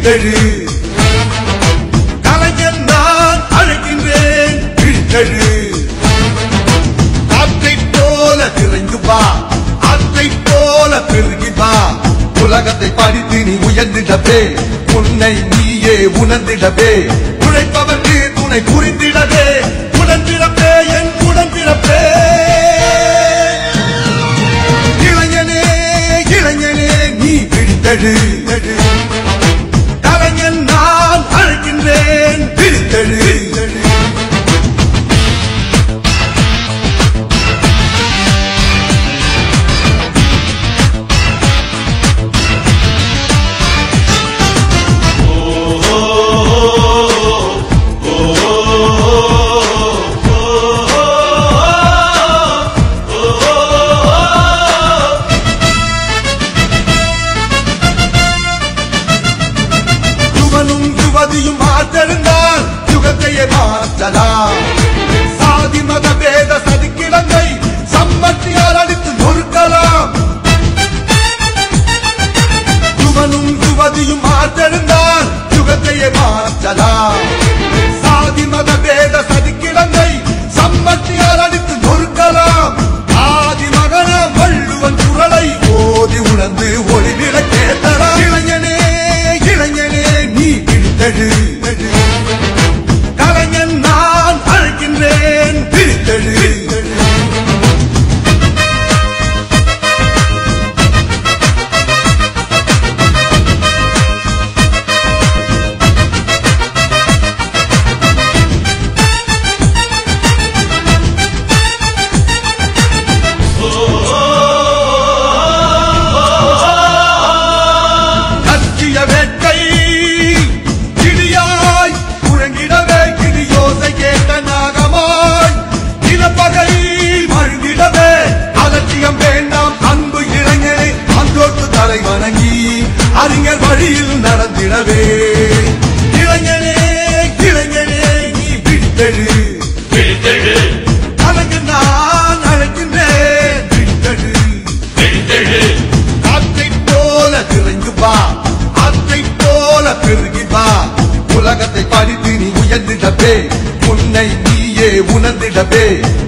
விழித்தெழு கலைஞர் நான் அழைக்கின்றேன் விழித்தெழு காற்றைப் போல திரைந்து வா ஆற்றைப் போல பெருகி வா உலகத்தை படித்து நீ உயர்ந்திடவே உன்னை நீயே உணர்ந்திடவே உழைப்பவர்க்கு துணை புரிந்திடவே உடன்பிறப்பே என் உடன்பிறப்பே இளைஞனே இளைஞனே நீ விழித்தெழு கலைஞன் நான் அழைக்கின்றேன் விழித்தெழு யுவனும் யுவதியும் மாற்றெழுந்தால் யுகத்தையே மாற்றலாம் சாதி மத பேத சதிக்கிடங்கை சம்மத்தியால் அடித்து நொறுக்கலாம் யுவனும் யுவதியும் மாற்றெழுந்தால் யுகத்தையே மாற்றலாம் சாதி மத பேத சதிக்கிடங்கை சம்மத்தியால் அடித்து நொறுக்கலாம் ஆதி மகன வள்ளுவன் குரலை ஓதி உணர்ந்து ஒளி விளக்கேற்றலாம் இளைஞனே இளைஞனே நீ பிடித்தெழு கலைஞன் நான் அழைக்கின்றேன் பிடித்தெழு கட்சிய வேட்கை கிளியாய் முழங்கிடவே கிளி யோசை கேட்ட நாகமாய் இனப்பகை மழுங்கிடவே அலட்சியம் வேண்டாம் அன்பு இளைஞரை அந்தோட்டு தலை வணங்கி அறிஞர் வழியில் நடந்திடவே இளைஞனே இளைஞனே நீ விட்டெழு விழித்தெழு கலைஞர் நான் அழைக்கின்றேன் விட்டெழு விழித்தெழு காற்றைப் போல திரைந்து வா ஆற்றைப் போல பெருகி வா உலகத்தை படித்து நீ உயர்ந்திடவே உன்னை நீயே உணர்ந்திடவே